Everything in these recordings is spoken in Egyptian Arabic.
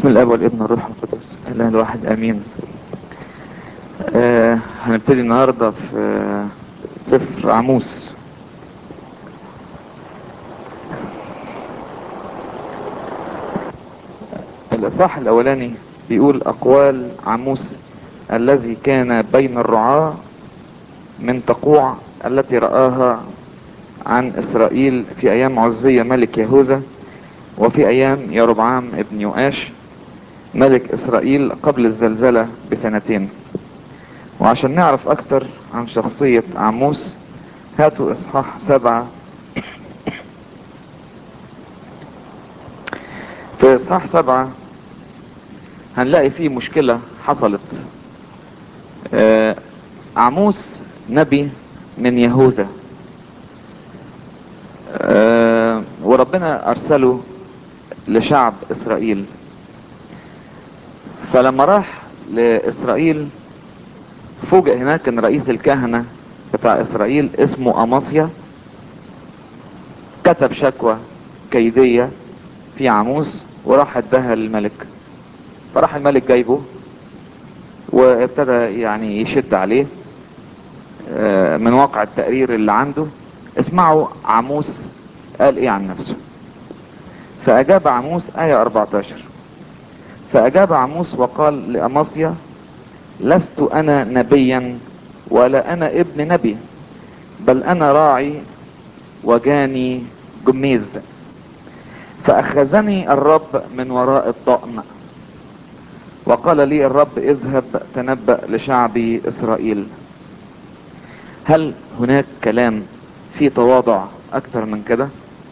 الاب والابن والروح القدس الاله الواحد امين آه هنبتدي النهارده في آه، سفر عموس الاصحاح الاولاني بيقول اقوال عموس الذي كان بين الرعاة من تقوع التي رآها عن اسرائيل في ايام عزية ملك يهوذا وفي ايام يربعام ابن يؤاش ملك اسرائيل قبل الزلزلة بسنتين وعشان نعرف اكتر عن شخصية عموس هاتوا اصحاح سبعة في اصحاح سبعة هنلاقي فيه مشكلة حصلت آه، عموس نبي من يهوذا آه، وربنا ارسله لشعب اسرائيل فلما راح لاسرائيل فوجئ هناك ان رئيس الكهنة بتاع اسرائيل اسمه اماسيا كتب شكوى كيدية في عموس وراح اداها للملك فراح الملك جايبه وابتدى يعني يشد عليه آه، من واقع التقرير اللي عنده اسمعوا عموس قال ايه عن نفسه فاجاب عموس آية 14 فاجاب عموس وقال لأماسيا لست انا نبيا ولا انا ابن نبي بل انا راعي وجاني جميز فاخذني الرب من وراء الضأن وقال لي الرب اذهب تنبأ لشعبي اسرائيل هل هناك كلام فيه تواضع اكتر من كده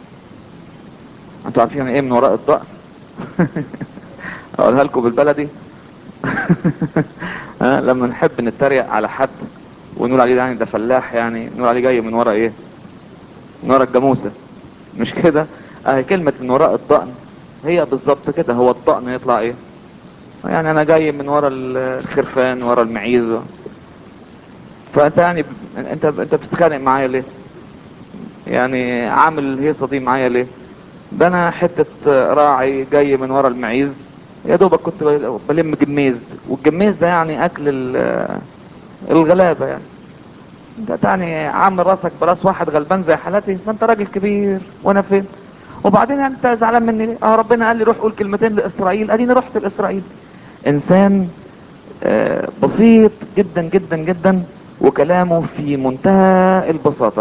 انتوا عارفين ايه من وراء الضأن اقولها لكم بالبلدي ها لما نحب نتريق على حد ونقول عليه يعني ده فلاح يعني نقول عليه جاي من ورا ايه من ورا الجاموسه مش كده اهي كلمه من وراء الضأن هي بالظبط كده هو الضأن يطلع ايه يعني انا جاي من ورا الخرفان ورا المعيز فانت يعني انت انت بتتخانق معايا ليه يعني عامل الهيصه دي معايا ليه ده انا حته راعي جاي من ورا المعيز يا دوبك كنت بلم جميز والجميز ده يعني اكل ال- الغلابه يعني انت يعني عامل راسك براس واحد غلبان زي حالتي ما انت راجل كبير وانا فين وبعدين انت زعلان مني ليه اه ربنا قال لي روح قول كلمتين لاسرائيل اديني رحت لاسرائيل انسان آه، بسيط جدا جدا جدا وكلامه في منتهى البساطة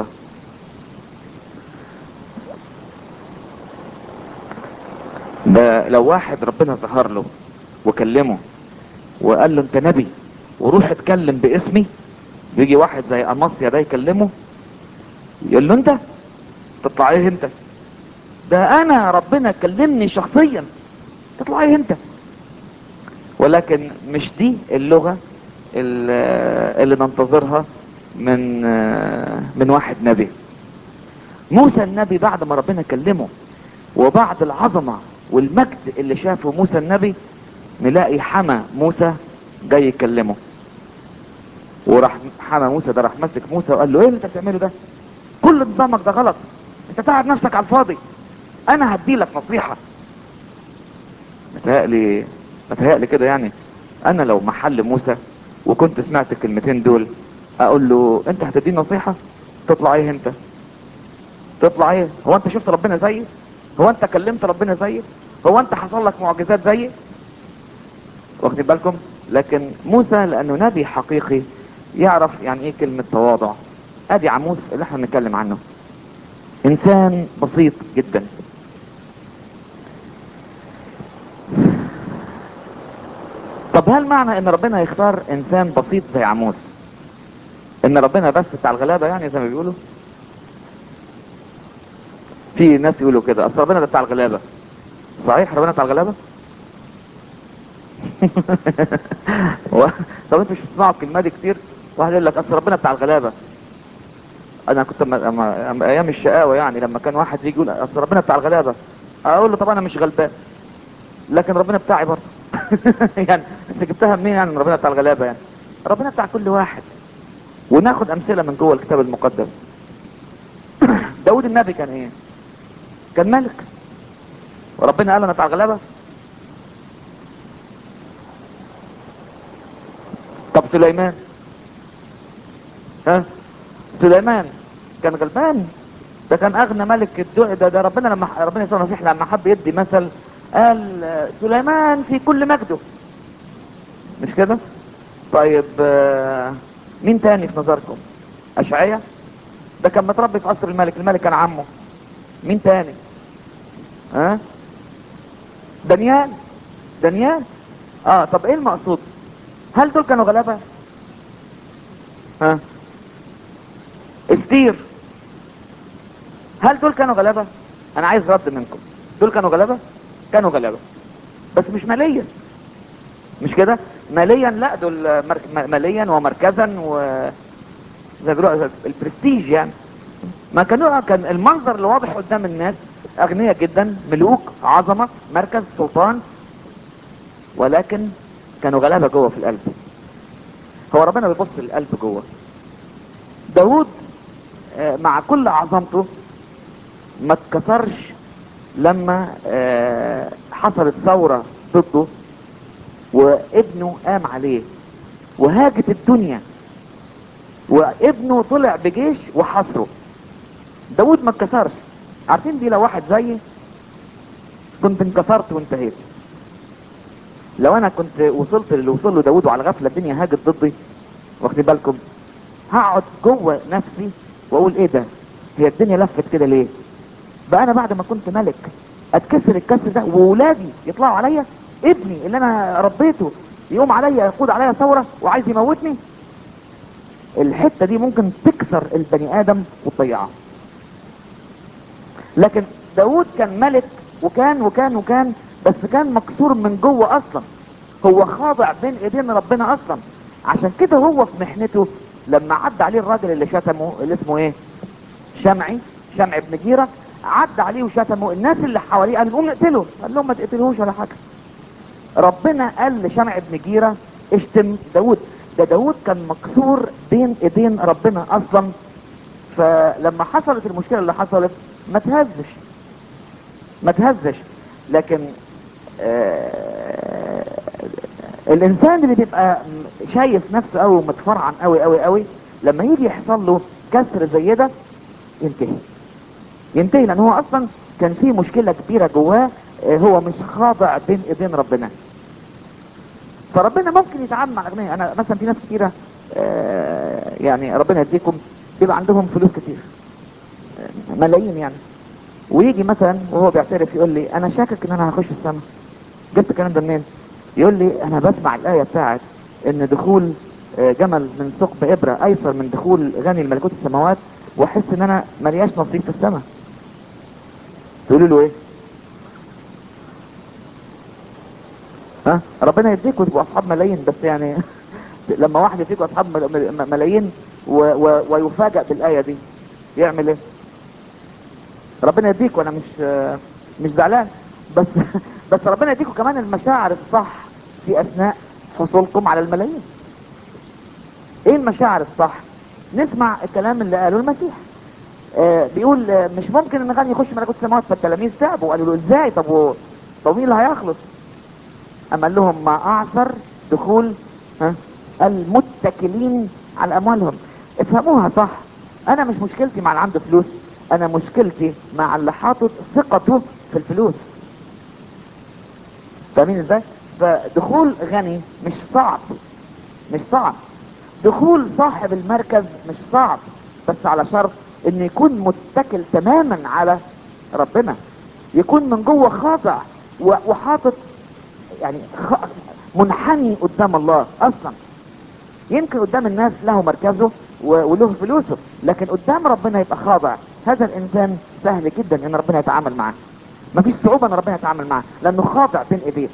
ده لو واحد ربنا ظهر له وكلمه وقال له انت نبي وروح اتكلم باسمي بيجي واحد زي اماسيا ده يكلمه يقول له انت تطلع ايه انت ده انا ربنا كلمني شخصيا تطلع ايه انت ولكن مش دي اللغة ال- اللي ننتظرها من من واحد نبي موسى النبي بعد ما ربنا كلمه وبعد العظمة والمجد اللي شافه موسى النبي نلاقي حما موسى جاي يكلمه وراح حما موسى ده راح مسك موسى وقال له ايه اللي انت بتعمله ده كل نظامك ده غلط انت تعب نفسك على الفاضي انا هديلك نصيحة متهيألي متهيألي كده يعني انا لو محل موسى وكنت سمعت الكلمتين دول اقول له انت هتديني نصيحة تطلع ايه انت تطلع ايه هو انت شفت ربنا زيي هو انت كلمت ربنا زيي هو انت حصل لك معجزات زيي واخدين بالكم لكن موسى لانه نبي حقيقي يعرف يعني ايه كلمة تواضع ادي عموس اللي احنا بنتكلم عنه انسان بسيط جدا طب هل معنى ان ربنا يختار انسان بسيط زي عموس ان ربنا بس بتاع الغلابة يعني زي ما بيقولوا في ناس يقولوا كده اصل ربنا ده بتاع الغلابة صحيح ربنا بتاع الغلابة و- طب انتوا مش بتسمعوا الكلمة دي كتير واحد يقول لك اصل ربنا بتاع الغلابة انا كنت أما أما أما ايام الشقاوة يعني لما كان واحد يجي يقول اصل ربنا بتاع الغلابة اقول له طب انا مش غلبان لكن ربنا بتاعي برضه يعني انت جبتها منين يعني ان ربنا بتاع الغلابة يعني ربنا بتاع كل واحد وناخد امثلة من جوه الكتاب المقدس داود النبي كان ايه كان ملك وربنا قال انا بتاع الغلابة سليمان ها سليمان كان غلبان ده كان اغنى ملك الدنيا ده, ده ربنا لما ربنا يسوع المسيح لما حب يدي مثل قال آه، سليمان في كل مجده مش كده طيب آه، مين تاني في نظركم اشعيا ده كان متربي في قصر الملك الملك كان عمه مين تاني ها دانيال دانيال اه طب ايه المقصود هل دول كانوا غلابه ها استير هل دول كانوا غلابه انا عايز رد منكم دول كانوا غلابه كانوا غلابه بس مش ماليا مش كده ماليا لا دول مرك... م- ماليا ومركزا و زي ما بيقولوا البرستيج يعني ما كانوا كان المنظر اللي واضح قدام الناس اغنياء جدا ملوك عظمه مركز سلطان ولكن كانوا غلابه جوه في القلب هو ربنا بيبص للقلب جوه داود آه، مع كل عظمته ما اتكسرش لما آه، حصلت ثورة ضده وابنه قام عليه وهاجت الدنيا وابنه طلع بجيش وحصره داود ما اتكسرش عارفين دي لو واحد زيي كنت انكسرت وانتهيت لو انا كنت وصلت اللي وصل له داود وعلى غفله الدنيا هاجت ضدي واخدين بالكم هقعد جوه نفسي واقول ايه ده هي الدنيا لفت كده ليه بقى انا بعد ما كنت ملك اتكسر الكسر ده وولادي يطلعوا عليا ابني اللي انا ربيته يقوم عليا يقود عليا ثوره وعايز يموتني الحته دي ممكن تكسر البني ادم وتضيعه لكن داود كان ملك وكان وكان وكان بس كان مكسور من جوه اصلا هو خاضع بين ايدين ربنا اصلا عشان كده هو في محنته لما عدى عليه الراجل اللي شتمه اللي اسمه ايه شمعي شمع ابن جيرة عدى عليه وشتمه الناس اللي حواليه قال نقوم نقتله قال لهم ما تقتلوش ولا حاجه ربنا قال لشمع ابن جيرة اشتم داود ده داود كان مكسور بين ايدين ربنا اصلا فلما حصلت المشكله اللي حصلت ما تهزش ما تهزش لكن آه الانسان اللي بيبقى م- شايف نفسه قوي ومتفرعن قوي قوي قوي لما يجي يحصل له كسر زي ده ينتهي ينتهي لان هو اصلا كان في مشكله كبيره جواه آه، هو مش خاضع بين ايدين ربنا فربنا ممكن يتعامل مع الاغنياء انا مثلا في ناس كتيره آه، يعني ربنا يديكم بيبقى عندهم فلوس كتير آه، ملايين يعني ويجي مثلا وهو بيعترف يقول لي انا شاكك ان انا هخش السماء جبت الكلام ده منين يقول لي انا بسمع الايه بتاعت ان دخول آه، جمل من ثقب ابره ايسر من دخول غني الملكوت السماوات واحس ان انا ملياش نصيب في السماء تقولوا له ايه ها ربنا يديكم تبقوا اصحاب ملايين بس يعني لما واحد يديكوا اصحاب مل- مل- ملايين و و ويفاجئ بالايه دي يعمل ايه ربنا يديكوا انا مش مش زعلان بس بس ربنا يديكوا كمان المشاعر الصح في اثناء حصولكم على الملايين ايه المشاعر الصح نسمع الكلام اللي قاله المسيح آه بيقول آه مش ممكن ان غني يخش ملكوت السماوات فالتلاميذ تعبوا قالوا له ازاي طب و- طب مين اللي هيخلص اما قال لهم ما اعثر دخول ها المتكلين على اموالهم افهموها صح انا مش مشكلتي مع اللي عنده فلوس انا مشكلتي مع اللي حاطط ثقته في الفلوس فاهمين ازاي فدخول غني مش صعب مش صعب دخول صاحب المركز مش صعب بس على شرط انه يكون متكل تماما على ربنا يكون من جوه خاضع و- وحاطط يعني خ- منحني قدام الله اصلا يمكن قدام الناس له مركزه و- وله فلوسه لكن قدام ربنا يبقى خاضع هذا الانسان سهل جدا ان ربنا يتعامل معاه مفيش صعوبة ان ربنا يتعامل معاه لانه خاضع بين ايديه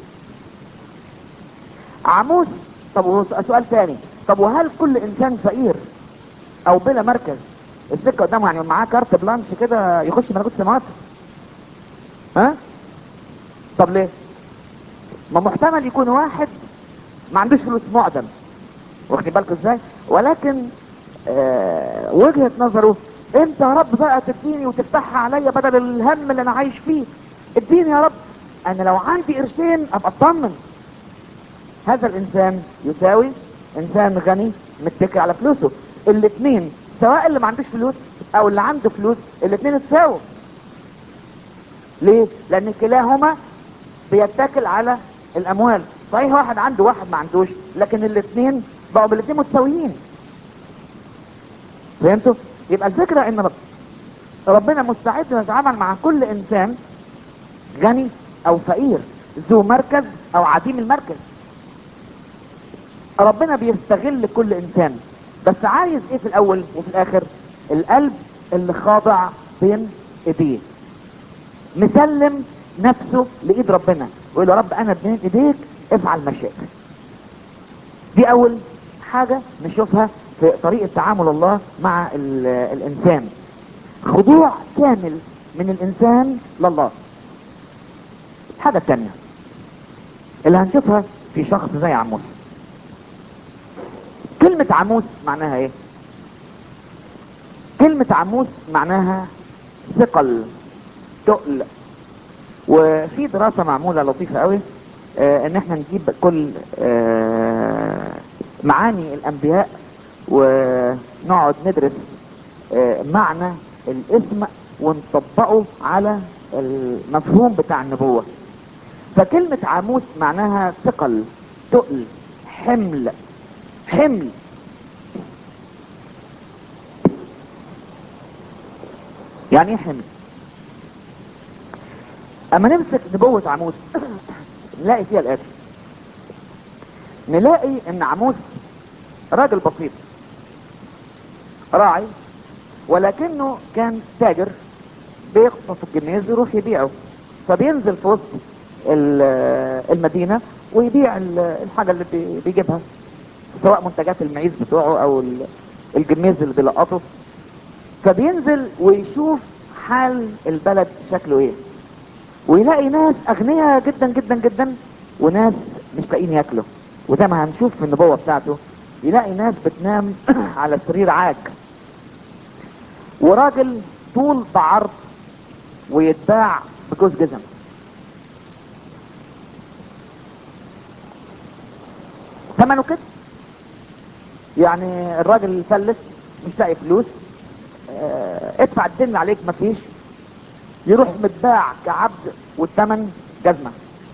عموس طب وهو سؤال تاني طب وهل كل انسان فقير او بلا مركز السكة قدامه يعني معاه كارت بلانش كده يخش ملكوت السماوات ها طب ليه ما محتمل يكون واحد ما عندوش فلوس معدم واخدين بالكم ازاي ولكن آه وجهة نظره انت يا رب بقى تديني وتفتحها عليا بدل الهم اللي انا عايش فيه اديني يا رب انا لو عندي قرشين ابقى اطمن هذا الانسان يساوي انسان غني متكل على فلوسه الاثنين سواء اللي ما عندوش فلوس او اللي عنده فلوس الاثنين اتساووا ليه لان كلاهما بيتكل على الاموال صحيح واحد عنده واحد ما عندوش لكن الاثنين بقوا بالاثنين متساويين فهمتوا يبقى الفكرة ان رب ربنا مستعد يتعامل مع كل انسان غني او فقير ذو مركز او عديم المركز ربنا بيستغل كل انسان بس عايز ايه في الاول وفي الاخر القلب اللي خاضع بين ايديه مسلم نفسه لايد ربنا ويقول يا رب انا بين ايديك افعل ما شئت دي اول حاجة نشوفها في طريقة تعامل الله مع ال- الانسان خضوع كامل من الانسان لله الحاجة التانية اللي هنشوفها في شخص زي عموس كلمة عموس معناها ايه كلمة عموس معناها ثقل تقل وفي دراسة معمولة لطيفة قوي آه ان احنا نجيب كل آه معاني الانبياء ونقعد ندرس آه معنى الاسم ونطبقه على المفهوم بتاع النبوة فكلمة عاموس معناها ثقل تقل حمل حمل يعني ايه حمل اما نمسك نبوة عموس نلاقي فيها الاتي نلاقي ان عموس راجل بسيط راعي ولكنه كان تاجر بيقطف الجميز يروح يبيعه فبينزل في وسط ال- المدينة ويبيع ال- الحاجة اللي بي- بيجيبها سواء منتجات المعيز بتوعه او ال- الجميز اللي بيلقطه فبينزل ويشوف حال البلد شكله ايه ويلاقي ناس اغنياء جدا جدا جدا وناس مش لاقيين ياكلوا وزي ما هنشوف في النبوة بتاعته يلاقي ناس بتنام على سرير عاج وراجل طول بعرض ويتباع بجوز جزم ثمنه كده يعني الراجل فلس مش لاقي فلوس اه ادفع الدين اللي عليك مفيش يروح متباع كعبد والثمن جزمة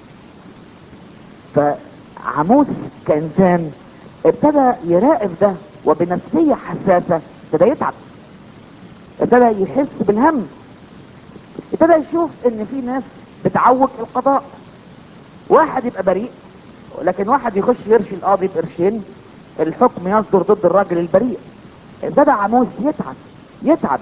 فعموس كإنسان ابتدى يراقب ده وبنفسية حساسة ابتدى يتعب ابتدى يحس بالهم ابتدى يشوف ان في ناس بتعوج القضاء واحد يبقى بريء لكن واحد يخش يرشي القاضي بقرشين الحكم يصدر ضد الراجل البريء ابتدى عموس يتعب يتعب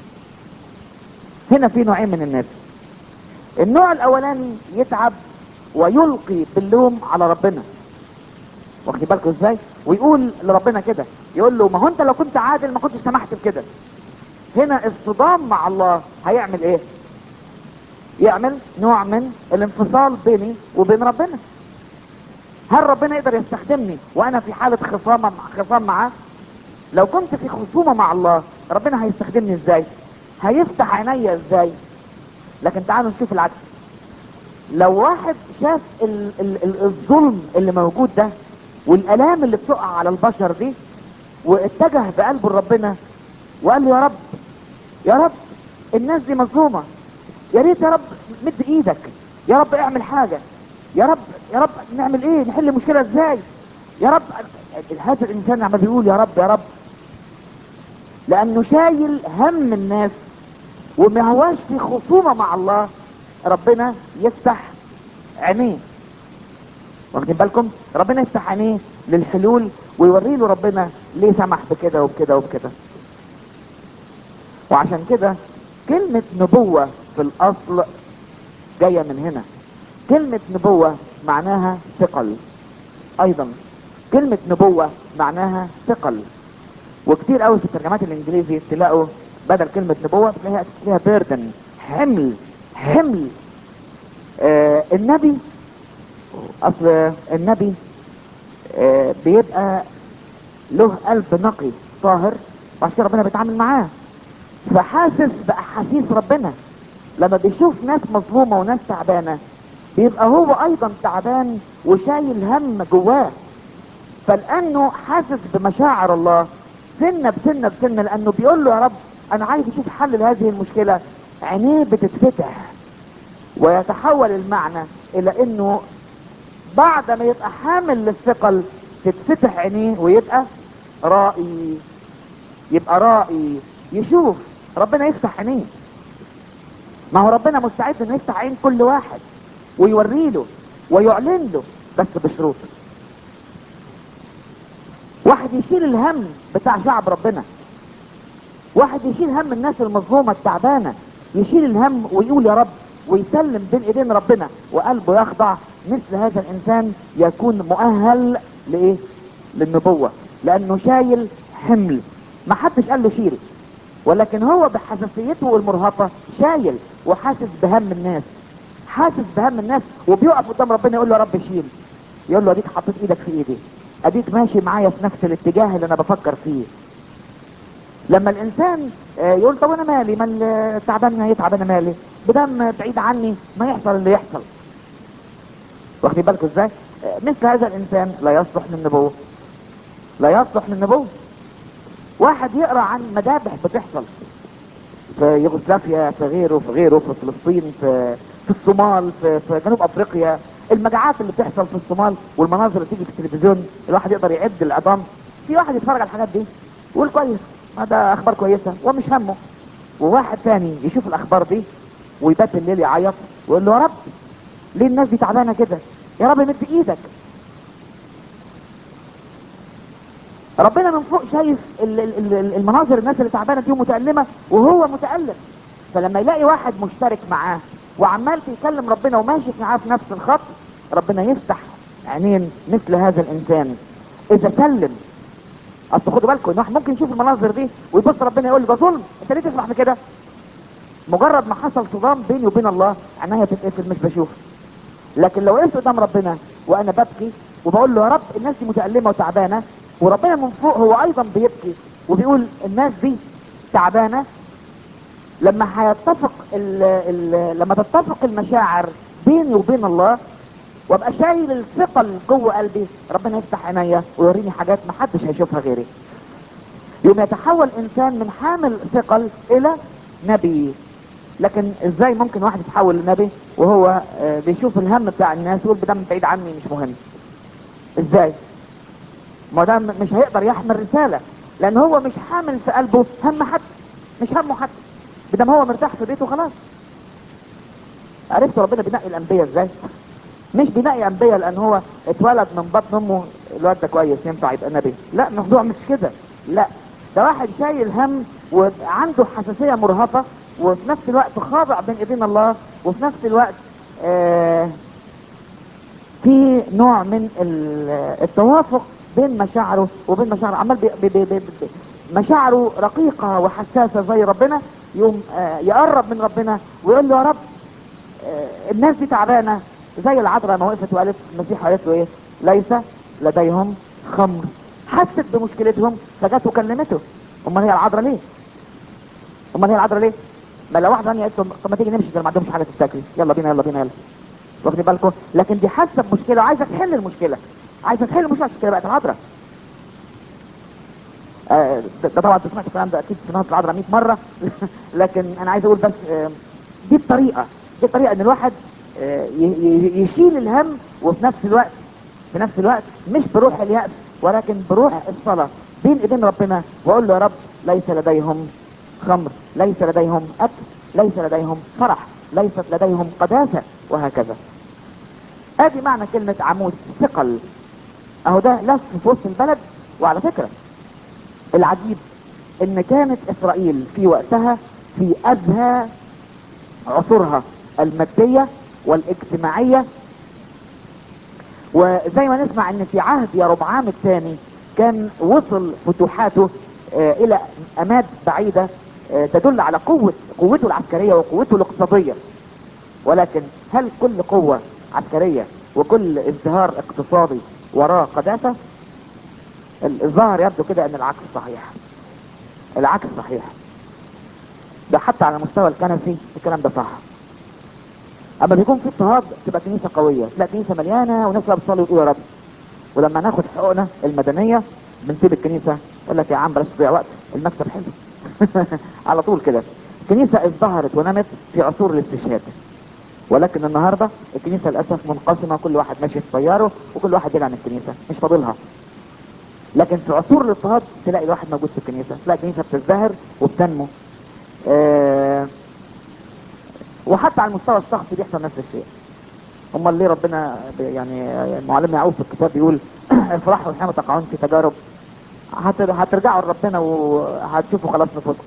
هنا في نوعين من الناس النوع الاولاني يتعب ويلقي باللوم على ربنا واخد بالكم ازاي ويقول لربنا كده يقول له ما هو انت لو كنت عادل ما كنتش سمحت بكده هنا الصدام مع الله هيعمل ايه يعمل نوع من الانفصال بيني وبين ربنا هل ربنا يقدر يستخدمني وانا في حالة خصامة خصام معاه لو كنت في خصومة مع الله ربنا هيستخدمني ازاي هيفتح عينيا ازاي لكن تعالوا نشوف العكس لو واحد شاف ال ال ال الظلم اللي موجود ده والالام اللي بتقع على البشر دي واتجه بقلبه لربنا وقال له يا رب يا رب الناس دي مظلومه يا ريت يا رب مد ايدك يا رب اعمل حاجه يا رب يا رب نعمل ايه نحل المشكله ازاي يا رب هذا الانسان عمال بيقول يا رب يا رب لانه شايل هم الناس وما هواش في خصومه مع الله ربنا يفتح عينيه واخدين بالكم ربنا يفتح عينيه للحلول ويوري له ربنا ليه سمح بكده وبكده وبكده وعشان كده كلمة نبوة في الأصل جاية من هنا كلمة نبوة معناها ثقل أيضا كلمة نبوة معناها ثقل وكتير قوي في الترجمات الإنجليزي تلاقوا بدل كلمة نبوة تلاقيها تلاقيها بيردن حمل حمل آه النبي أصل النبي آه بيبقى له قلب نقي طاهر وعشان كده ربنا بيتعامل معاه فحاسس باحاسيس ربنا لما بيشوف ناس مظلومة وناس تعبانة بيبقى هو ايضا تعبان وشايل هم جواه فلانه حاسس بمشاعر الله سنه بسنه بسنه لانه بيقول له يا رب انا عايز اشوف حل لهذه المشكله عينيه بتتفتح ويتحول المعنى الى انه بعد ما يبقى حامل للثقل تتفتح عينيه ويبقى رائي يبقى رائي يشوف ربنا يفتح عينيه ما هو ربنا مستعد انه يفتح عين كل واحد ويوري له ويعلن له بس بشروط واحد يشيل الهم بتاع شعب ربنا واحد يشيل هم الناس المظلومة التعبانة يشيل الهم ويقول يا رب ويسلم بين ايدين ربنا وقلبه يخضع مثل هذا الانسان يكون مؤهل لايه للنبوة لانه شايل حمل ما حدش قال له شيل ولكن هو بحساسيته المرهقة شايل وحاسس بهم الناس حاسس بهم الناس وبيقف قدام ربنا يقول له يا رب شيل يقول له اديك حطيت ايدك في ايدي اديك ماشي معايا في نفس الاتجاه اللي انا بفكر فيه لما الانسان آه، يقول طب انا مالي ما التعبان هيتعب انا مالي بدم بعيد عني ما يحصل اللي يحصل واخدين بالكم ازاي آه، مثل هذا الانسان لا يصلح للنبوة لا يصلح للنبوة واحد يقرا عن مذابح بتحصل في يوغوسلافيا في غيره في غيره في فلسطين في في الصومال في, في جنوب افريقيا المجاعات اللي بتحصل في الصومال والمناظر اللي تيجي في التلفزيون الواحد يقدر يعد العظام في واحد يتفرج على الحاجات دي يقول كويس ما ده اخبار كويسه ومش همه وواحد تاني يشوف الاخبار دي ويبات الليل يعيط ويقول له يا رب ليه الناس دي تعبانه كده يا رب مد ايدك ربنا من فوق شايف ال- ال- ال- المناظر الناس اللي تعبانه دي ومتألمة وهو متألم فلما يلاقي واحد مشترك معاه وعمال يكلم ربنا وماشي معاه في نفس الخط ربنا يفتح عينين مثل هذا الانسان اذا سلم اصل خدوا بالكم ان واحد ممكن يشوف المناظر دي ويبص ربنا يقول له ده ظلم انت ليه تسمح بكده مجرد ما حصل صدام بيني وبين الله عينيا تتقفل مش بشوف لكن لو وقفت قدام ربنا وانا ببكي وبقول له يا رب الناس دي متألمة وتعبانة وربنا من فوق هو ايضا بيبكي وبيقول الناس دي تعبانة لما هيتفق ال ال لما تتفق المشاعر بيني وبين الله وابقى شايل الثقل جوه قلبي ربنا يفتح عينيا ويوريني حاجات ما حدش هيشوفها غيري يوم يتحول انسان من حامل ثقل الى نبي لكن ازاي ممكن واحد يتحول لنبي وهو آه، بيشوف الهم بتاع الناس ويقول بدم بعيد عني مش مهم ازاي ما ده م- مش هيقدر يحمل رسالة لان هو مش حامل في قلبه هم حد مش همه حد بدم هو مرتاح في بيته خلاص عرفتوا ربنا بينقي الانبياء ازاي مش بينقي انبياء لان هو اتولد من بطن امه الواد ده كويس ينفع يبقى نبي لا الموضوع مش كده لا ده واحد شايل هم وعنده حساسية مرهفة وفي نفس الوقت خاضع بين ايدين الله وفي نفس الوقت آه في نوع من ال- التوافق بين مشاعره وبين مشاعره عمال بي بي بي بي بي مشاعره رقيقة وحساسة زي ربنا يوم آه يقرب من ربنا ويقول له يا رب آه الناس دي تعبانة زي العذراء ما وقفت وقالت المسيح قالت له ايه ليس لديهم خمر حست بمشكلتهم فجت وكلمته امال هي العذراء ليه امال هي العذراء ليه ما لو واحده ثانيه قالت له طب ما تيجي نمشي ده ما عندهمش حاجه تتاكل يلا بينا يلا بينا يلا واخدين بالكم لكن دي حاسه بمشكله وعايزه تحل المشكله عايزه تحل المشكله عشان كده بقت العذراء آه، ده ده طبعا انت سمعت الكلام ده اكيد سمعت العذراء 100 مره لكن انا عايز اقول بس آه، دي الطريقه دي الطريقه ان الواحد آه، ي- ي- يشيل الهم وفي نفس الوقت في نفس الوقت مش بروح اليأس ولكن بروح الصلاة بين ايدين ربنا واقول له يا رب ليس لديهم خمر ليس لديهم اكل ليس لديهم فرح ليست لديهم قداسة وهكذا ادي معنى كلمة عموس ثقل اهو ده لف في وسط البلد وعلى فكرة العجيب ان كانت اسرائيل في وقتها في ازهى عصورها المادية والاجتماعية وزي ما نسمع ان في عهد يربعام الثاني كان وصل فتوحاته آه، الى اماد بعيدة آه، تدل على قوة قوته العسكرية وقوته الاقتصادية ولكن هل كل قوة عسكرية وكل ازدهار اقتصادي وراه قداسة ال- الظاهر يبدو كده ان العكس صحيح العكس صحيح ده حتى على المستوى الكنسي الكلام ده صح اما بيكون في اضطهاد تبقى كنيسه قويه لا كنيسه مليانه وناس بقى بتصلي وتقول يا رب ولما ناخد حقوقنا المدنيه بنسيب الكنيسه يقول لك يا عم بلاش تضيع وقت المكسب حلو على طول كده الكنيسه ازدهرت ونمت في عصور الاستشهاد ولكن النهارده الكنيسه للاسف منقسمه كل واحد ماشي في طياره وكل واحد يلعن الكنيسه مش فاضلها لكن في عصور الاضطهاد تلاقي الواحد موجود في الكنيسه تلاقي الكنيسه بتزدهر وبتنمو آه وحتى على المستوى الشخصي بيحصل نفس الشيء امال ليه ربنا ب- يعني معلم يعقوب في الكتاب بيقول افرحوا حينما تقعون في تجارب هت- هترجعوا لربنا وهتشوفوا خلاص نفوسكم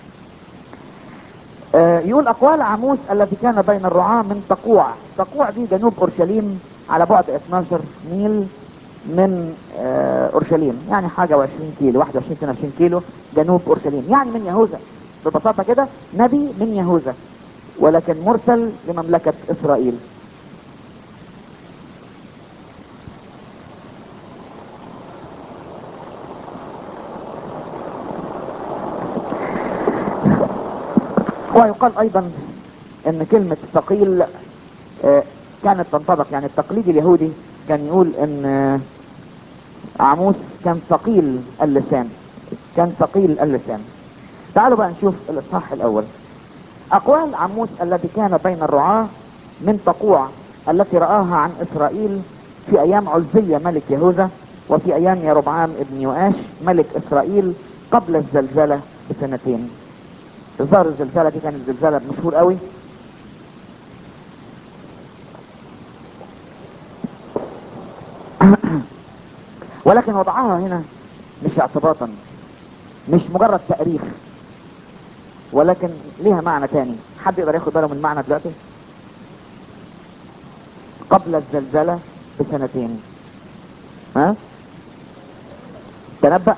آه، يقول اقوال عاموس الذي كان بين الرعاة من تقوع تقوع دي جنوب اورشليم على بعد 12 ميل من آه، اورشليم يعني حاجة و20 كيلو 21 22 كيلو جنوب اورشليم يعني من يهوذا ببساطة كده نبي من يهوذا ولكن مرسل لمملكة اسرائيل ويقال ايضا ان كلمة ثقيل آه، كانت تنطبق يعني التقليد اليهودي كان يقول ان آه، عاموس كان ثقيل اللسان كان ثقيل اللسان تعالوا بقى نشوف الاصحاح الاول اقوال عاموس الذي كان بين الرعاة من تقوع التي رآها عن اسرائيل في ايام عزية ملك يهوذا وفي ايام يربعام ابن يؤاش ملك اسرائيل قبل الزلزلة بسنتين ظهر الزلزالة دي كانت زلزالة مشهور قوي ولكن وضعها هنا مش اعتباطا مش مجرد تاريخ ولكن ليها معنى تاني حد يقدر ياخد باله من المعنى دلوقتي قبل الزلزلة بسنتين ها تنبأ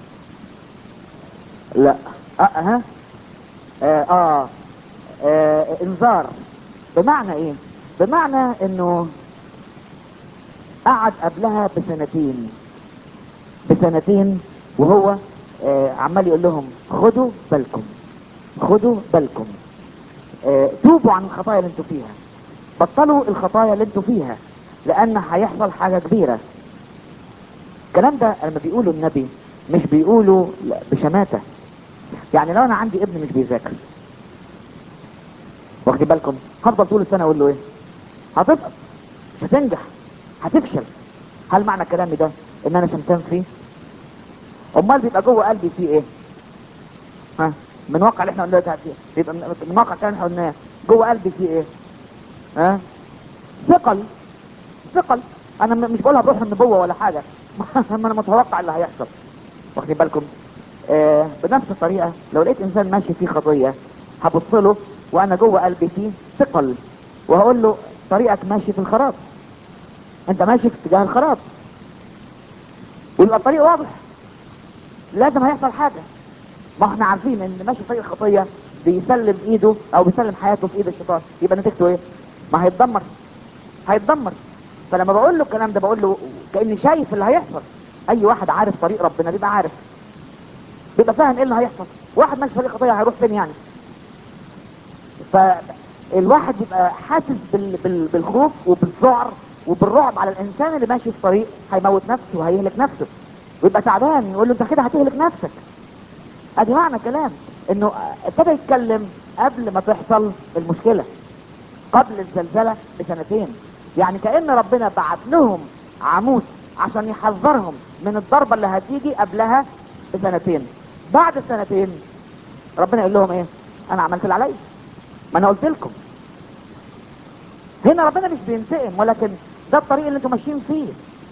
لا اه ها آه, آه, آه انذار بمعنى ايه بمعنى انه قعد قبلها بسنتين بسنتين وهو آه عمال يقول لهم خدوا بالكم خدوا بالكم آه توبوا عن الخطايا اللي انتوا فيها بطلوا الخطايا اللي انتوا فيها لان هيحصل حاجة كبيرة الكلام ده لما بيقولوا النبي مش بيقولوا لا، بشماتة يعني لو انا عندي ابن مش بيذاكر واخدين بالكم هفضل طول السنه اقول له ايه هتسقط مش هتنجح هتفشل هل معنى كلامي ده ان انا شمتان فيه امال بيبقى جوه قلبي فيه ايه ها من واقع اللي احنا قلناه ده فيه بيبقى من من واقع الكلام اللي احنا قلناه جوه قلبي فيه ايه ها ثقل ثقل انا م- مش بقولها بروح النبوه ولا حاجه ما انا متوقع اللي هيحصل واخدين بالكم آه بنفس الطريقة لو لقيت انسان ماشي فيه خطية هبص له وانا جوه قلبي فيه ثقل وهقول له طريقك ماشي في الخراب انت ماشي في اتجاه الخراب ويبقى الطريق واضح لازم هيحصل حاجة ما احنا عارفين ان اللي ماشي في طريق الخطية بيسلم ايده او بيسلم حياته في ايد الشيطان يبقى نتيجته ايه ما هيتدمر هيتدمر فلما بقول له الكلام ده بقول له كاني شايف اللي هيحصل اي واحد عارف طريق ربنا بيبقى عارف بيبقى فاهم ايه اللي هيحصل واحد ماشي في طريق خطيه هيروح فين يعني فالواحد يبقى حاسس بال... بال... بالخوف وبالذعر وبالرعب على الانسان اللي ماشي في طريق هيموت نفسه وهيهلك نفسه ويبقى تعبان يقول له انت كده هتهلك نفسك ادي معنى كلام انه ابتدى يتكلم قبل ما تحصل المشكله قبل الزلزله بسنتين يعني كان ربنا بعت لهم عاموس عشان يحذرهم من الضربه اللي هتيجي قبلها بسنتين بعد السنتين ربنا يقول لهم ايه انا عملت اللي عليا ما انا قلت لكم هنا ربنا مش بينتقم ولكن ده الطريق اللي انتم ماشيين فيه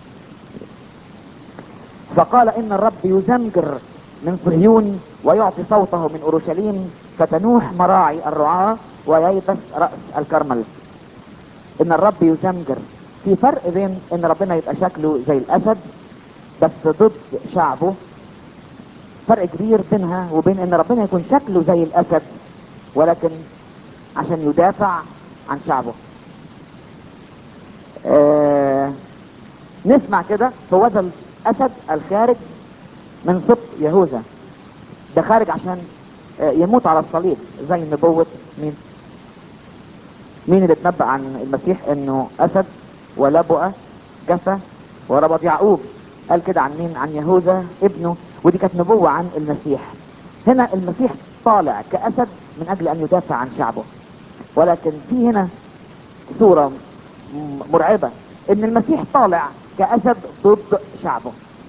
فقال ان الرب يزمجر من صهيون ويعطي صوته من اورشليم فتنوح مراعي الرعاة وييبس رأس الكرمل ان الرب يزمجر في فرق بين ان ربنا يبقى شكله زي الاسد بس ضد شعبه فرق كبير بينها وبين ان ربنا يكون شكله زي الاسد ولكن عشان يدافع عن شعبه آه نسمع كده هو ده الاسد الخارج من سبط يهوذا ده خارج عشان آه يموت على الصليب زي نبوة مين مين اللي اتنبأ عن المسيح انه اسد ولبؤة جثة وربط يعقوب قال كده عن مين عن يهوذا ابنه ودي كانت نبوة عن المسيح هنا المسيح طالع كأسد من أجل أن يدافع عن شعبه ولكن في هنا صورة م- مرعبة ان المسيح طالع كأسد ضد شعبه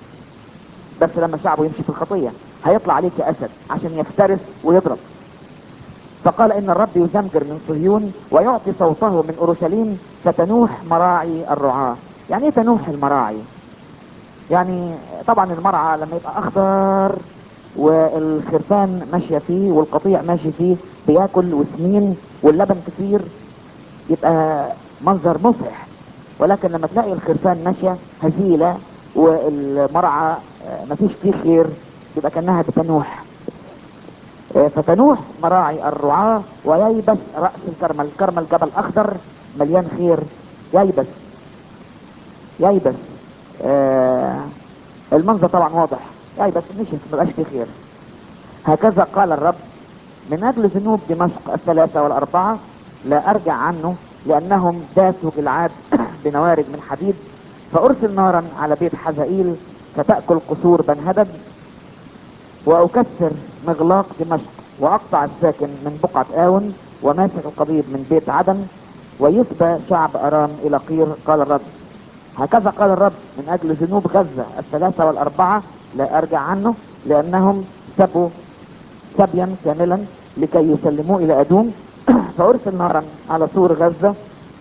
بس لما شعبه يمشي في الخطية هيطلع عليه كأسد عشان يفترس ويضرب فقال ان الرب يزمجر من صهيون ويعطي صوته من اورشليم فتنوح مراعي الرعاة يعني ايه تنوح المراعي يعني طبعا المرعى لما يبقى اخضر والخرفان ماشية فيه والقطيع ماشي فيه بياكل وسمين واللبن كتير يبقى منظر مفرح ولكن لما تلاقي الخرفان ماشية هزيلة والمرعى آه، مفيش فيه خير يبقى كأنها بتنوح آه، فتنوح مراعي الرعاة وييبس رأس الكرمل الكرمل جبل أخضر مليان خير ييبس ييبس آه المنظر طبعا واضح ييبس نشف مبقاش فيه خير هكذا قال الرب من أجل ذنوب دمشق الثلاثة والأربعة لا أرجع عنه لأنهم داسوا جلعاد بنوارج من حديد فأرسل نارا على بيت حزائيل فتأكل قصور بن هدد وأكسر مغلاق دمشق وأقطع الساكن من بقعة آون وماسك القضيب من بيت عدن ويسبى شعب أرام إلى قير قال الرب هكذا قال الرب من أجل ذنوب غزة الثلاثة والأربعة لا أرجع عنه لأنهم سبوا سبيا كاملا لكي يسلموه إلى أدوم فأرسل نارا على سور غزة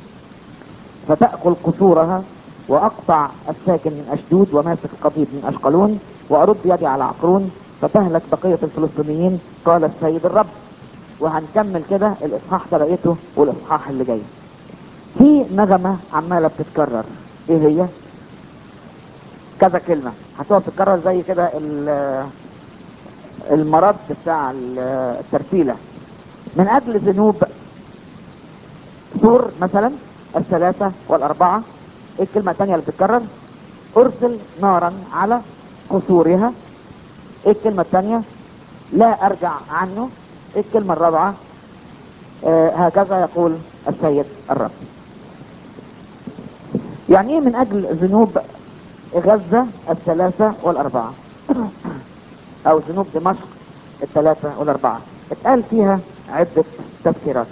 فتأكل قصورها وأقطع الساكن من أشدود وماسك القضيب من أشقلون وأرد يدي على عقرون فتهلك بقية الفلسطينيين قال السيد الرب وهنكمل كده الإصحاح ده بقيته والإصحاح اللي جاي في نغمة عمالة بتتكرر إيه هي؟ كذا كلمة هتقعد تتكرر زي كده ال- المرض بتاع ال- الترتيلة من أجل ذنوب سور مثلا الثلاثة والأربعة ايه الكلمة الثانية اللي بتتكرر ارسل نارا على قصورها ايه الكلمة الثانية لا ارجع عنه ايه الكلمة الرابعة آه هكذا يقول السيد الرب يعني ايه من اجل ذنوب غزة الثلاثة والاربعة او ذنوب دمشق الثلاثة والاربعة اتقال فيها عدة تفسيرات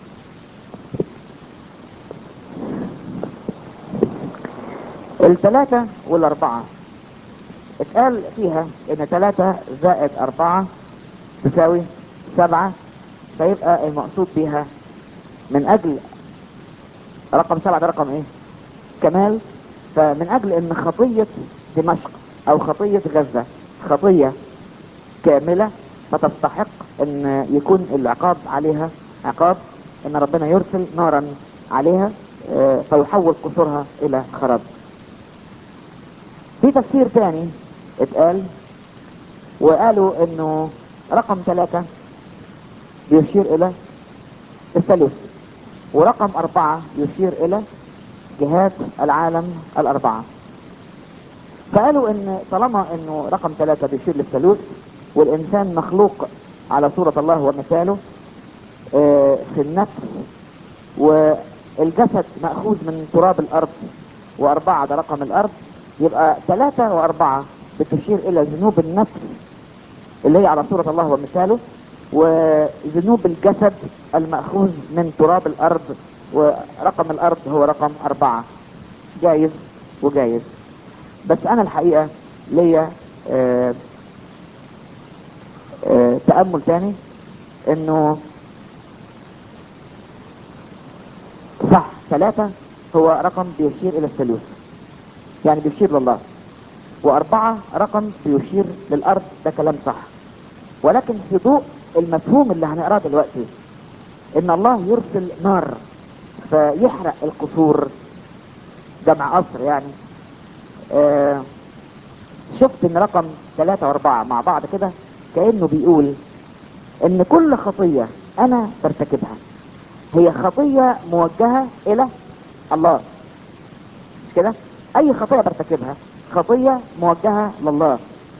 الثلاثة والأربعة اتقال فيها إن ثلاثة زائد أربعة تساوي سبعة فيبقى المقصود بها من أجل رقم سبعة ده رقم إيه؟ كمال فمن أجل إن خطية دمشق أو خطية غزة خطية كاملة فتستحق إن يكون العقاب عليها عقاب إن ربنا يرسل نارا عليها آه، فيحول قصورها إلى خراب في تفسير تاني اتقال وقالوا انه رقم ثلاثة يشير الى الثالوث ورقم اربعة يشير الى جهات العالم الاربعة فقالوا ان طالما انه رقم ثلاثة بيشير للثالوث والانسان مخلوق على صورة الله ومثاله آه، في النفس والجسد مأخوذ من تراب الارض واربعة ده رقم الارض يبقى ثلاثة واربعة بتشير الى ذنوب النفس اللي هي على صورة الله ومثاله وذنوب الجسد المأخوذ من تراب الارض ورقم الارض هو رقم اربعة جايز وجايز بس انا الحقيقة ليا آه آه تأمل تاني انه صح ثلاثة هو رقم بيشير الى الثالوث يعني بيشير لله واربعة رقم بيشير للارض ده كلام صح ولكن في ضوء المفهوم اللي هنقراه دلوقتي ان الله يرسل نار فيحرق القصور جمع قصر يعني آه شفت ان رقم ثلاثة واربعة مع بعض كده كأنه بيقول ان كل خطية انا برتكبها هي خطية موجهة الى الله مش كده اي خطية برتكبها خطية موجهة لله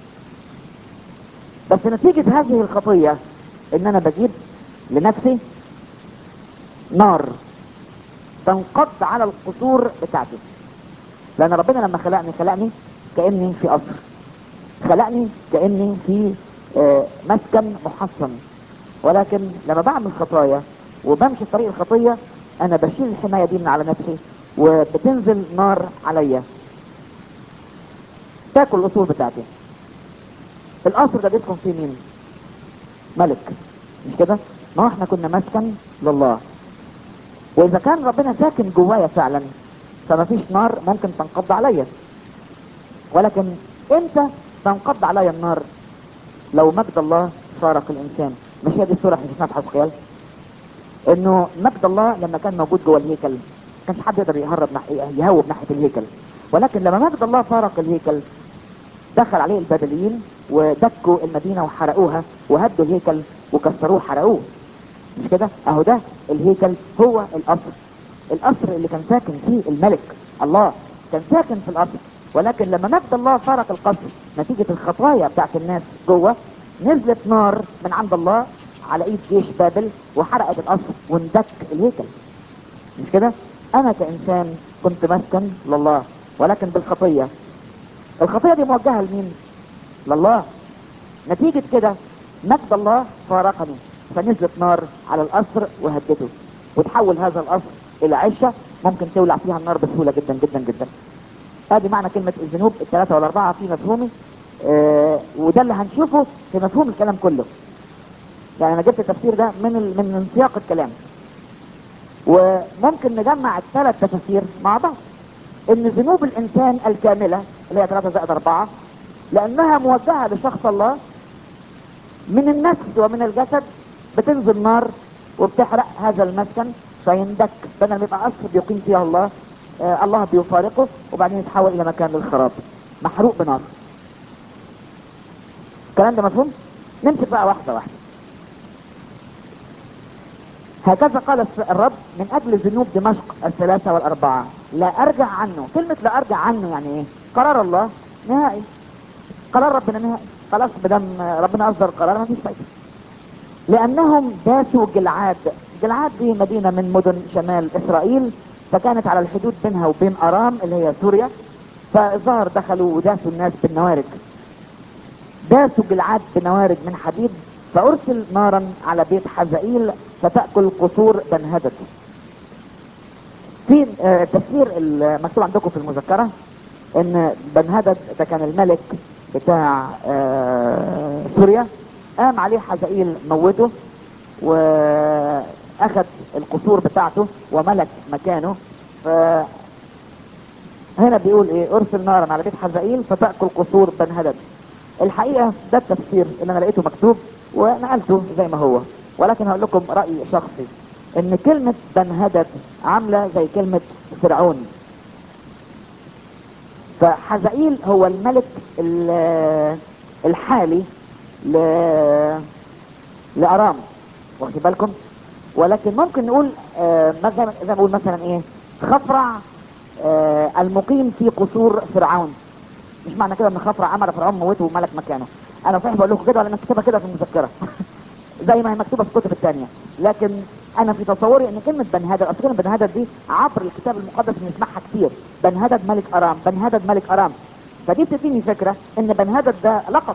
بس نتيجة هذه الخطية ان انا بجيب لنفسي نار تنقض على القصور بتاعتي لان ربنا لما خلقني خلقني كاني في قصر خلقني كاني في آه، مسكن محصن ولكن لما بعمل خطايا وبمشي في طريق الخطيه انا بشيل الحمايه دي من على نفسي وبتنزل نار عليا تاكل الاصول بتاعتي القصر ده بيسكن فيه مين ملك مش كده ما هو احنا كنا مسكن لله واذا كان ربنا ساكن جوايا فعلا فما فيش نار ممكن تنقض عليا ولكن امتى تنقض عليا النار لو مجد الله فارق الانسان مش هي دي الصوره احنا شفناها في حسقيال انه مجد الله لما كان موجود جوه الهيكل ما كانش حد يقدر يهرب نح... يهوب ناحيه الهيكل ولكن لما مجد الله فارق الهيكل دخل عليه البابليين ودكوا المدينه وحرقوها وهدوا الهيكل وكسروه حرقوه مش كده اهو ده الهيكل هو القصر القصر اللي كان ساكن فيه الملك الله كان ساكن في القصر ولكن لما مجد الله فارق القصر نتيجة الخطايا بتاعت الناس جوه نزلت نار من عند الله على ايد جيش بابل وحرقت القصر واندك الهيكل مش كده انا كانسان كنت مسكن لله ولكن بالخطية الخطية دي موجهة لمين لله نتيجة كده مجد الله فارقني فنزلت نار على القصر وهدته وتحول هذا القصر الى عشة ممكن تولع فيها النار بسهولة جدا جدا جدا ادي معنى كلمة الذنوب الثلاثة والاربعة في مفهومي آه وده اللي هنشوفه في مفهوم الكلام كله يعني انا جبت التفسير ده من ال... من من سياق الكلام وممكن نجمع الثلاث تفاسير مع بعض ان ذنوب الانسان الكاملة اللي هي 3 زائد 4 لانها موجهة لشخص الله من النفس ومن الجسد بتنزل نار وبتحرق هذا المسكن فيندك بدل ما يبقى قصر بيقيم فيها الله آه الله بيفارقه وبعدين يتحول الى مكان للخراب محروق بنار الكلام ده مفهوم نمسك بقى واحدة واحدة هكذا قال الس- الرب من اجل ذنوب دمشق الثلاثة والاربعة لا ارجع عنه كلمة لا ارجع عنه يعني ايه قرار الله نهائي قرار ربنا نهائي خلاص بدم ربنا اصدر قرار ما فيش فايدة لانهم داسوا جلعاد جلعاد دي مدينة من مدن شمال اسرائيل فكانت على الحدود بينها وبين ارام اللي هي سوريا فالظاهر دخلوا وداسوا الناس بالنوارج داسوا جلعاد بنوارج من حديد فارسل نارا على بيت حزائيل فتأكل قصور بنهدد في آه، تفسير المكتوب عندكم في المذكرة ان بنهدد ده كان الملك بتاع آه، سوريا قام عليه حزائيل موته واخد القصور بتاعته وملك مكانه ف هنا بيقول ايه ارسل نارا على بيت حزائيل فتأكل قصور بنهدد الحقيقة ده التفسير اللي انا لقيته مكتوب ونقلته زي ما هو ولكن هقول لكم رأي شخصي ان كلمة بنهدد عاملة زي كلمة فرعون فحزائيل هو الملك ال- الحالي ل... لأرام واخد بالكم ولكن ممكن نقول آه مثلا زي ما نقول مثلا ايه خفرع آه المقيم في قصور فرعون مش معنى كده ان خفرع امر فرعون موته وملك مكانه انا صحيح بقول لكم كده ولا مكتوبه كده في المذكره زي ما هي مكتوبه في الكتب الثانيه لكن انا في تصوري ان كلمه بنهدد اصل كلمه بنهدد دي عبر الكتاب المقدس بنسمعها كتير بنهدد ملك ارام بنهدد ملك ارام فدي بتديني فكره ان بنهدد ده لقب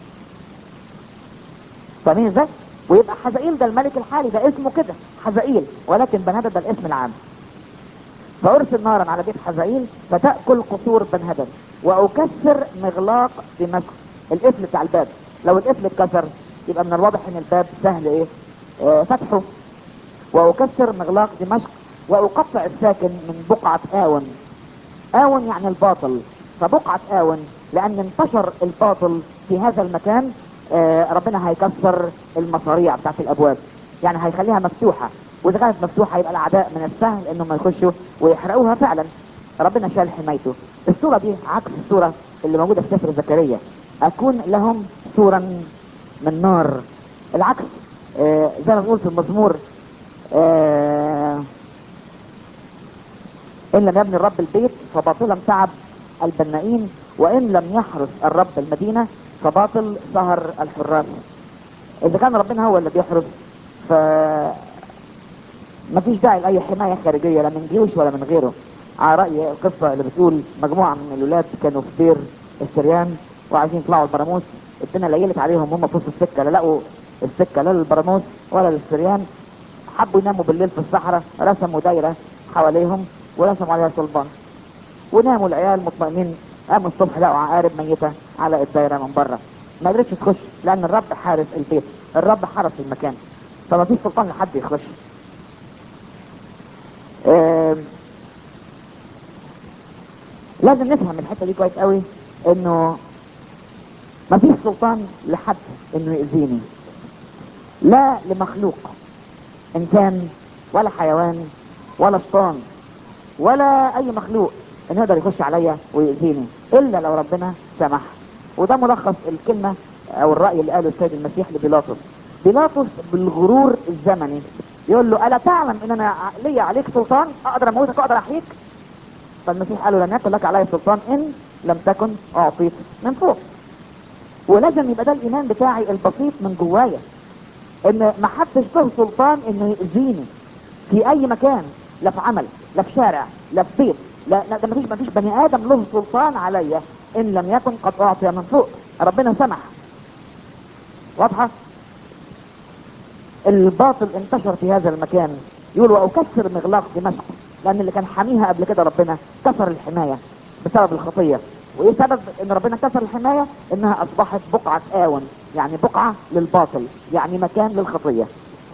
فاهمين ازاي؟ ويبقى حزائيل ده الملك الحالي ده اسمه كده حزائيل ولكن بنهدد ده الاسم العام فارسل نارا على بيت حزائيل فتأكل قصور بنهدد واكسر مغلاق دمشق القفل بتاع الباب لو القفل اتكسر يبقى من الواضح ان الباب سهل ايه آه فتحه واكسر مغلاق دمشق واقطع الساكن من بقعة آون آون يعني الباطل فبقعة آون لان انتشر الباطل في هذا المكان آه ربنا هيكسر المصاريع بتاعت الابواب يعني هيخليها مفتوحة واذا كانت مفتوحة يبقى الاعداء من السهل انهم يخشوا ويحرقوها فعلا ربنا شال حمايته الصورة دي عكس الصورة اللي موجودة في سفر زكريا اكون لهم صورا من نار العكس آه زي ما بنقول في المزمور آه ان لم يبني الرب البيت فباطلا تعب البنائين وان لم يحرس الرب المدينة فباطل سهر الحراس اذا كان ربنا هو اللي بيحرس ف مفيش داعي لاي حماية خارجية لا من جيوش ولا من غيره على رأي القصة اللي بتقول مجموعة من الولاد كانوا في دير السريان وعايزين يطلعوا البراموس الدنيا ليلت عليهم هم في وسط السكة لا لقوا السكة لا للبراموس ولا للسريان حبوا يناموا بالليل في الصحراء رسموا دايرة حواليهم ورسموا عليها صلبان وناموا العيال مطمئنين قاموا الصبح لقوا عقارب ميتة على الدايرة من بره ما قدرتش تخش لأن الرب حارس البيت الرب حرس المكان فما فيش سلطان لحد يخش آم، لازم نفهم الحته دي كويس قوي انه ما فيش سلطان لحد انه يأذيني لا لمخلوق انسان ولا حيوان ولا شيطان ولا اي مخلوق انه يقدر يخش عليا ويأذيني الا لو ربنا سمح وده ملخص الكلمة او الرأي اللي قاله السيد المسيح لبيلاطس بيلاطس بالغرور الزمني يقول له الا تعلم ان انا لي عليك سلطان اقدر اموتك اقدر احييك فالمسيح قال له لم يكن لك علي سلطان ان لم تكن اعطيت من فوق ولازم يبقى ده الايمان بتاعي البسيط من جوايا ان ما حدش له سلطان انه يأذيني في اي مكان لا في عمل لا في شارع لا في بيت لا لا ده مفيش مفيش بني ادم له سلطان عليا ان لم يكن قد اعطي من فوق ربنا سمح واضحه الباطل انتشر في هذا المكان يقول واكسر مغلاق دمشق لان اللي كان حاميها قبل كده ربنا كسر الحمايه بسبب الخطيه وايه سبب ان ربنا كسر الحمايه انها اصبحت بقعه اون يعني بقعه للباطل يعني مكان للخطيه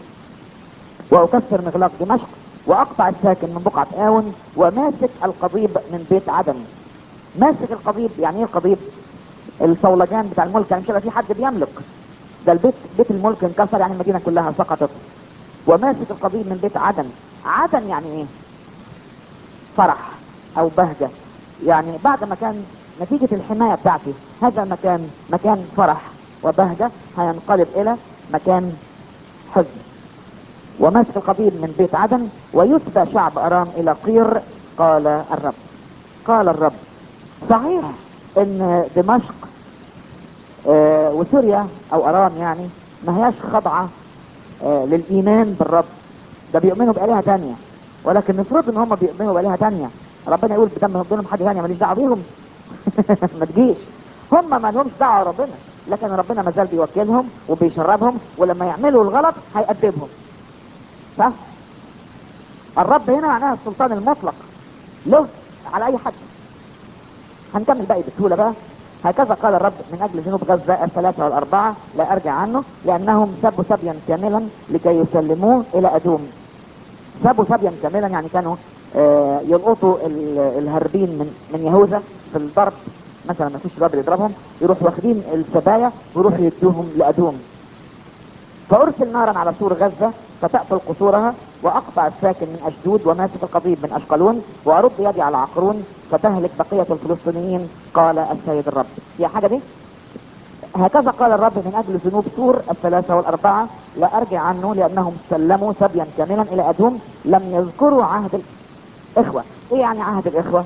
واكسر مغلاق دمشق واقطع الساكن من بقعه اون وماسك القضيب من بيت عدن ماسك القضيب يعني ايه القضيب الصولجان بتاع الملك يعني مش هيبقى في حد بيملك ده البيت بيت الملك انكسر يعني المدينه كلها سقطت وماسك القضيب من بيت عدن عدن يعني ايه فرح او بهجه يعني بعد ما كان نتيجه الحمايه بتاعتي هذا المكان مكان فرح وبهجه هينقلب الى مكان حزن وماسك القضيب من بيت عدن ويسبى شعب ارام الى قير قال الرب قال الرب صحيح ان دمشق آه وسوريا او ارام يعني ما هياش خاضعه آه للايمان بالرب ده بيؤمنوا بآلهة تانية ولكن نفرض ان هم بيؤمنوا بآلهة تانية ربنا يقول بدم ربنا حد تانية ماليش دعوه بيهم ما تجيش هم ما لهمش دعوه ربنا لكن ربنا ما زال بيوكلهم وبيشربهم ولما يعملوا الغلط هيأدبهم صح الرب هنا معناها السلطان المطلق له على اي حد هنكمل باقي بسهولة بقى هكذا قال الرب من اجل جنوب غزة الثلاثة والاربعة لا ارجع عنه لانهم سبوا سبيا كاملا لكي يسلموه الى ادوم سبوا سبيا كاملا يعني كانوا آه يلقطوا ال- الهربين من من يهوذا في الضرب مثلا ما فيش راجل يضربهم يروح واخدين السبايا ويروحوا يدوهم لادوم فارسل نارا على سور غزة فتأكل قصورها واقطع الساكن من اشدود وماسك القضيب من اشقلون وارد يدي على عقرون فتهلك بقية الفلسطينيين قال السيد الرب هي حاجة دي هكذا قال الرب من اجل ذنوب سور الثلاثة والاربعة لا ارجع عنه لانهم سلموا سبيا كاملا الى ادوم لم يذكروا عهد الاخوة ايه يعني عهد الاخوة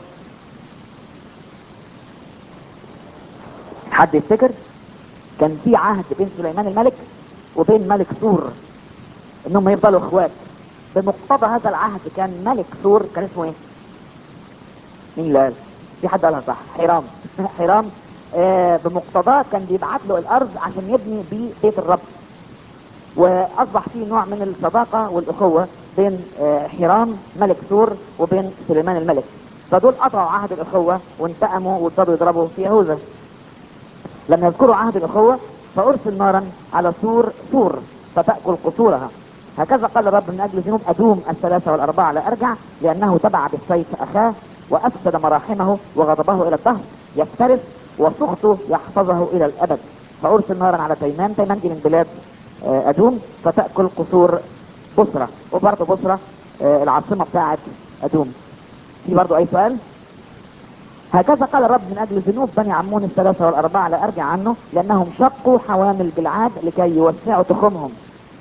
حد يفتكر كان في عهد بين سليمان الملك وبين ملك سور انهم يفضلوا اخوات بمقتضى هذا العهد كان ملك سور كان اسمه ايه مين اللي قال في حد قالها صح حرام حرام آه بمقتضاه كان بيبعت له الارض عشان يبني بيه بيت الرب واصبح في نوع من الصداقه والاخوه بين آه حرام ملك سور وبين سليمان الملك فدول قطعوا عهد الاخوه وانتقموا وابتدوا يضربوا في يهوذا لم يذكروا عهد الأخوة فأرسل نارا على سور سور فتأكل قصورها هكذا قال الرب من أجل ذنوب أدوم الثلاثة والأربعة لا أرجع لأنه تبع بالسيف أخاه وأفسد مراحمه وغضبه إلى الدهر يفترس وسخطه يحفظه إلى الأبد فأرسل نارا على تيمان تيمان دي من بلاد آه، أدوم فتأكل قصور بصرة وبرضه بصرة آه، العاصمة بتاعت أدوم في برضه أي سؤال؟ هكذا قال الرب من اجل ذنوب بني عمون الثلاثة والاربعة لا ارجع عنه لانهم شقوا حوامل جلعاد لكي يوسعوا تخمهم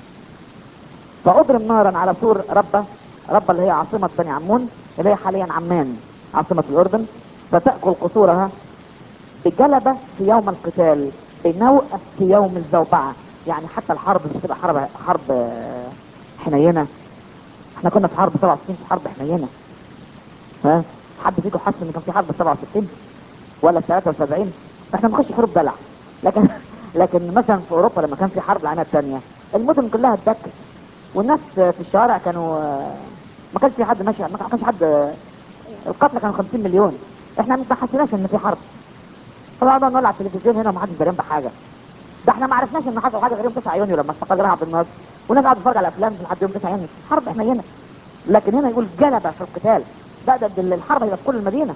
فاضرم نارا على سور ربة ربة اللي هي عاصمة بني عمون اللي هي حاليا عمان عاصمة الاردن فتأكل قصورها بجلبة في يوم القتال بنوء في يوم الزوبعة يعني حتى الحرب مش هتبقى حرب حرب آه، حنينة احنا كنا في حرب 67 في حرب حنينة ها حد فيكم حس ان كان في حرب 67 ولا 73 احنا بنخش حروب دلع لكن لكن مثلا في اوروبا لما كان في حرب العالميه الثانيه المدن كلها اتدكت والناس في الشوارع كانوا ما كانش في حد ماشي ما كانش حد القتلى كانوا 50 مليون احنا ما حسيناش ان في حرب طبعا نقعد نولع التلفزيون هنا ومحدش دارين بحاجه ده احنا ما عرفناش ان حصل حاجه غير يوم 9 يونيو لما استقل عبد الناصر والناس قاعده تتفرج على افلام لحد يوم 9 يونيو حرب احنا هنا لكن هنا يقول جلبه في القتال ده ده ده الحرب هيبقى في كل المدينه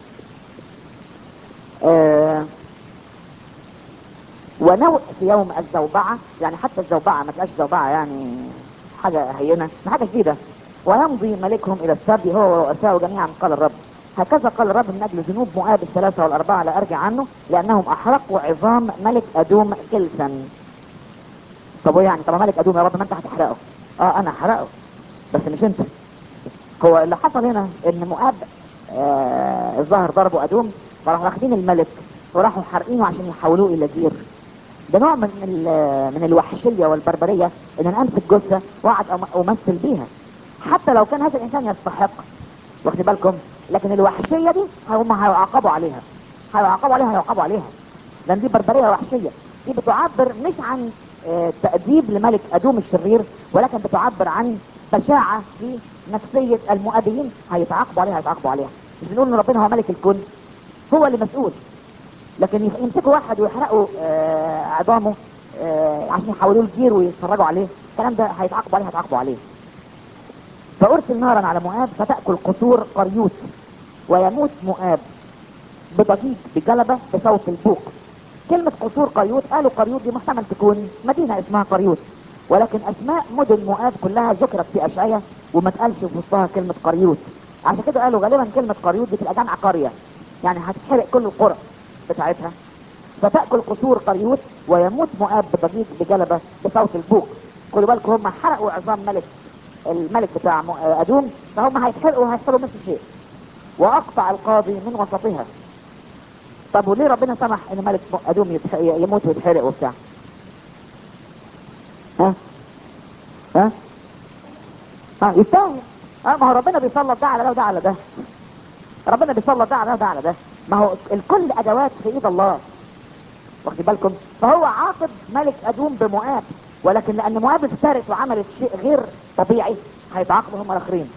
آه ونوء في يوم الزوبعة يعني حتى الزوبعة ما تبقاش زوبعة يعني حاجة هينة حاجة جديدة ويمضي ملكهم إلى السبي هو ورؤساءه جميعا قال الرب هكذا قال الرب من أجل ذنوب مؤاب الثلاثة والأربعة لا أرجع عنه لأنهم أحرقوا عظام ملك أدوم كلسا طب وإيه يعني طب ملك أدوم يا رب ما أنت هتحرقه اه أنا هحرقه بس مش أنت هو اللي حصل هنا ان مؤاب آه الظاهر ضربوا ادوم فراحوا واخدين الملك وراحوا حارقينه عشان يحولوه الى جير ده نوع من ال- من الوحشيه والبربريه ان انا امسك جثه واقعد أم- امثل بيها حتى لو كان هذا الانسان يستحق واخد بالكم لكن الوحشيه دي هم هيعاقبوا عليها هيعاقبوا عليها هيعاقبوا عليها لان دي بربريه وحشيه دي بتعبر مش عن آه، تأديب لملك أدوم الشرير ولكن بتعبر عن بشاعة في نفسية المؤابيين هيتعاقبوا عليها هيتعاقبوا عليها مش بنقول ان ربنا هو ملك الكون هو اللي مسؤول لكن يف- يمسكوا واحد ويحرقوا آه، عظامه آه، عشان يحولوه لجير ويتفرجوا عليه الكلام ده هيتعاقبوا عليه هيتعاقبوا عليه فأرسل نارا على مؤاب فتأكل قصور قريوت ويموت مؤاب بضجيج بجلبة بصوت البوق كلمة قصور قريوت قالوا قريوت دي محتمل تكون مدينة اسمها قريوت ولكن اسماء مدن مؤاب كلها ذكرت في اشعياء وما تقالش في وسطها كلمة قريوت عشان كده قالوا غالبا كلمة قريوت دي تبقى جمع قرية يعني هتتحرق كل القرى بتاعتها فتأكل قصور قريوت ويموت مؤاب بضجيج بجلبة بصوت البوق خدوا بالكم هم حرقوا عظام ملك الملك بتاع مو- ادوم فهم هيتحرقوا وهيحصلوا نفس الشيء واقطع القاضي من وسطها طب وليه ربنا سمح ان ملك ادوم يتح... يموت ويتحرق وبتاع ها ها ها يستاهل ها ما هو ربنا بيسلط ده على ده وده على ده ربنا بيسلط ده على ده وده على ده ما هو الكل ادوات في ايد الله واخد بالكم فهو عاقب ملك ادوم بمؤاب ولكن لان مؤاب افترت وعملت شيء غير طبيعي هيتعاقبوا هم الاخرين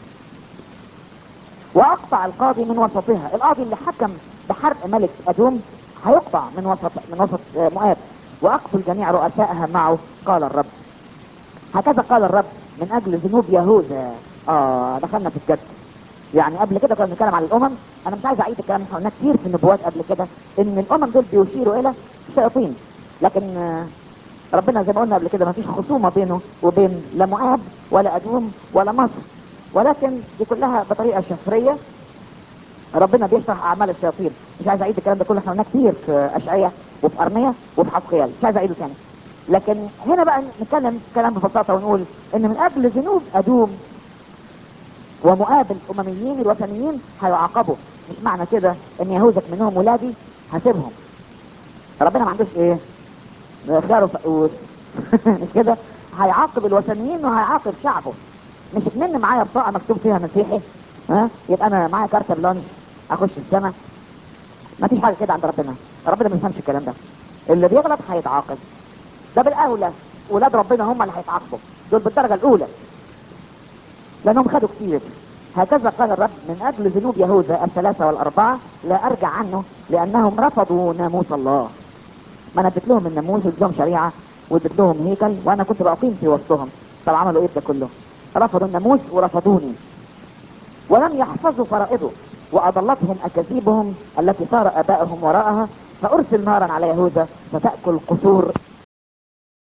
واقطع القاضي من وسطها القاضي اللي حكم بحرق ملك ادوم هيقطع من وسط من وسط آه، مؤاب واقتل جميع رؤسائها معه قال الرب هكذا قال الرب من اجل ذنوب يهوذا اه دخلنا في الجد يعني قبل كده كنا بنتكلم عن الامم انا مش عايز اعيد الكلام احنا قلنا كتير في النبوات قبل كده ان الامم دول بيشيروا الى الشياطين لكن آه، ربنا زي ما قلنا قبل كده ما فيش خصومه بينه وبين لا مؤاب ولا ادوم ولا مصر ولكن دي كلها بطريقه شفريه ربنا بيشرح اعمال الشياطين مش عايز اعيد الكلام ده كله احنا قلناه كتير في اشعياء وفي ارميه وفي حسقيال مش عايز اعيده تاني لكن هنا بقى نتكلم كلام ببساطه ونقول ان من اجل ذنوب ادوم ومؤاب الامميين الوثنيين هيعاقبوا مش معنى كده ان يهوذا منهم ولادي هسيبهم ربنا ما عندوش ايه خيار وفقوس مش كده هيعاقب الوثنيين وهيعاقب شعبه مش اتمنى معايا بطاقه مكتوب فيها مسيحي ها يبقى انا معايا كارت بلانش اخش السما ما فيش حاجه كده عند ربنا ربنا ما يفهمش الكلام ده اللي بيغلط هيتعاقب ده بالاولى ولاد ربنا هم اللي هيتعاقبوا دول بالدرجه الاولى لانهم خدوا كتير هكذا قال الرب من اجل ذنوب يهوذا الثلاثه والاربعه لا ارجع عنه لانهم رفضوا ناموس الله ما انا اديت لهم الناموس واديت لهم شريعه واديت لهم هيكل وانا كنت بقيم في وسطهم طب عملوا ايه ده كله رفضوا الناموس ورفضوني ولم يحفظوا فرائضه واضلتهم اكاذيبهم التي صار ابائهم وراءها فارسل نارا على يهوذا فتاكل قصور